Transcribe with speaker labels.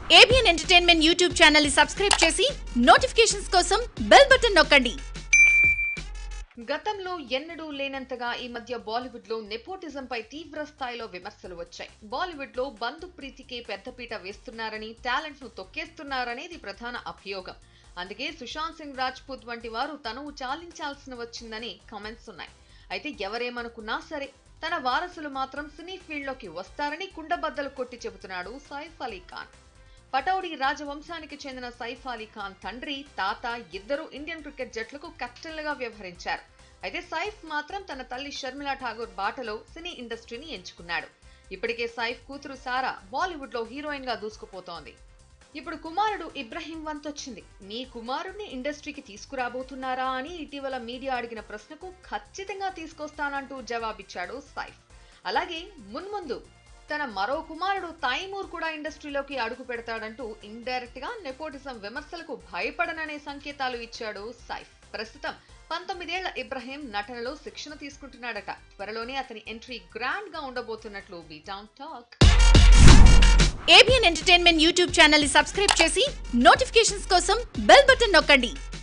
Speaker 1: ABN entertainment YouTube channel ని subscribe చేసి notifications కోసం బెల్ బటన్ నొక్కండి
Speaker 2: గతంలో ఎన్నడూ లేనంతగా ఈ మధ్య బాలీవుడ్ లో నెపోటిజం పై తీవ్ర స్థాయిలో విమర్శలు వచ్చాయి బాలీవుడ్ లో బంధు ప్రీతికే పెద్దపీట వేస్తున్నారని టాలెంట్ ను తొక్కేస్తున్నారనేది ప్రధాన అభియోగం అందుకే సుశాంత్ సింగ్ రాజ్పూత్ వంటి వారు తనువు చాలించాల్సిన వచ్చిందని కామెంట్స్ ఉన్నాయి అయితే ఎవరేమనుకున్నా సరే తన వారసులు మాత్రం సినీ ఫీల్డ్ లోకి వస్తారని కుండబద్దలు కొట్టి చెబుతున్నాడు సైఫ్ అలీ ఖాన్ పటౌడి రాజవంశానికి చెందిన సైఫ్ అలీ ఖాన్ తండ్రి తాత ఇద్దరు ఇండియన్ క్రికెట్ జట్లకు కెప్టెన్లుగా వ్యవహరించారు అయితే సైఫ్ మాత్రం తన తల్లి షర్మిలా ఠాగూర్ బాటలో సినీ ఇండస్ట్రీని ఎంచుకున్నాడు ఇప్పటికే సైఫ్ కూతురు సారా బాలీవుడ్ లో హీరోయిన్ గా దూసుకుపోతోంది ఇప్పుడు కుమారుడు ఇబ్రహీం వంతొచ్చింది మీ కుమారుడిని ఇండస్ట్రీకి తీసుకురాబోతున్నారా అని ఇటీవల మీడియా అడిగిన ప్రశ్నకు ఖచ్చితంగా తీసుకొస్తానంటూ జవాబిచ్చాడు సైఫ్ అలాగే మున్ముందు తన మరో కుమారుడు తైమూర్ కూడా ఇండస్ట్రీలోకి అడుగు పెడతాడంటూ ఇండైరెక్ట్ గా నెపోటిజం విమర్శలకు భయపడననే సంకేతాలు ఇచ్చాడు సైఫ్ ప్రస్తుతం పంతొమ్మిదేళ్ల ఇబ్రహీం నటనలో శిక్షణ తీసుకుంటున్నాడట త్వరలోనే అతని ఎంట్రీ గ్రాండ్ గా ఉండబోతున్నట్లు B town talk
Speaker 1: ABN entertainment YouTube channel ని సబ్స్క్రైబ్ చేసి నోటిఫికేషన్స్ కోసం బెల్ బటన్ నొక్కండి